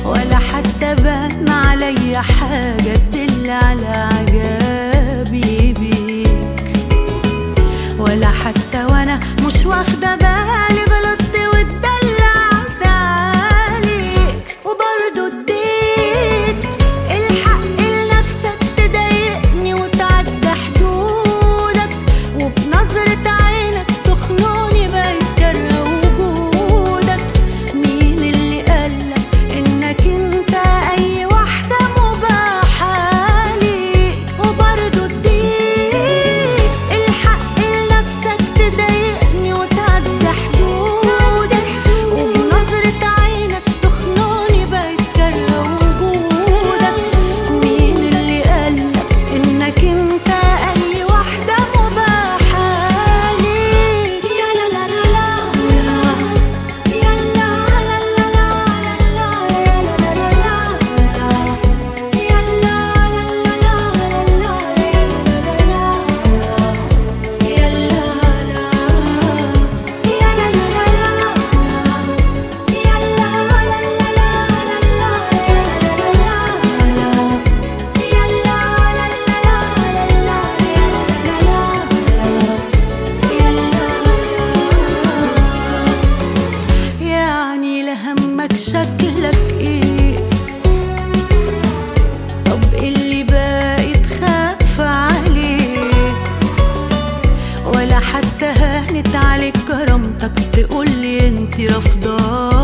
ولا حتى بان عليا حاجة تدل على عجبي بيك ولا حتى وانا مش واخدة بالي غلطت واتدلعت عليك وبرضه اديت الحق لنفسك تضايقني وتعدى حدودك وبنظرة عينك تخنقني بقيت كاره وجودك مين اللي قالك انك انت اي واحدة مباحة ليك وبرضه اديت الحق لنفسك تضايقني وتعدى حدودك وبنظرة عينك تخنقني بقيت كاره وجودك مين اللي قالك انك انت اي واحدة مباحة ليك يا لا لا لا لا يا لا لا لا لا لا يا لا لا لا يا لا لا لا لا يا لا لا يا لا لا يا لا لا يا لا لا يعني لهمك شكلك ايه طب اللي باقي تخاف عليه ولا حتى هانت عليك كرامتك تقولي انت رافضاه